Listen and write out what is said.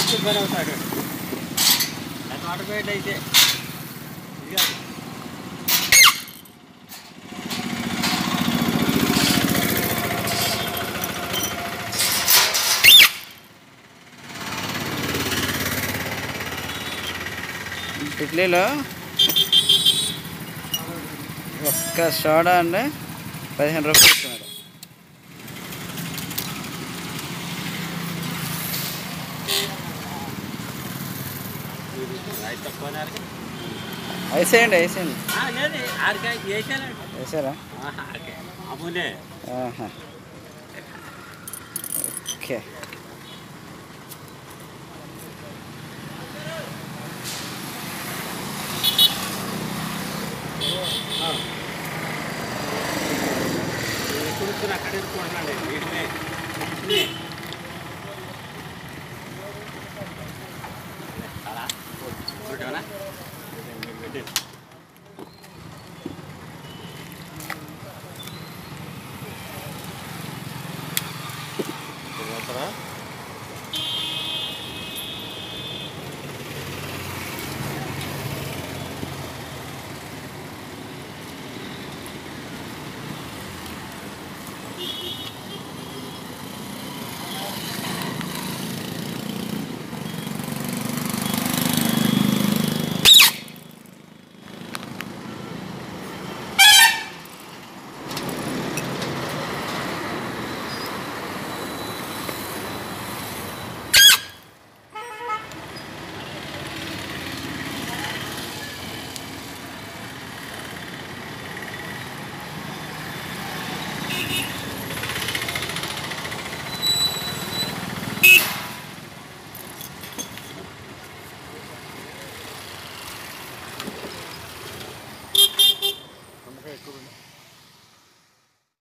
తీసుకుని పని అవుతాడు అది ఆటోమేట్ అయితే ఇది కాదు. ఇడ్లీలో ఒక్క సోడా అండి పదిహేను రూపాయలు ఇస్తున్నారు రైతు తక్కువ నాలుగు. వేసేయండి వేసేయండి ఆ, లేదు ఆడికాయ వేసాను వేసారా ఆడికాయ అమ్ములే ఆహా. ఓకే ఎప్పుడు అక్కడ ఎదుర్కొంటున్నాడు వీటినే అలా చూడమా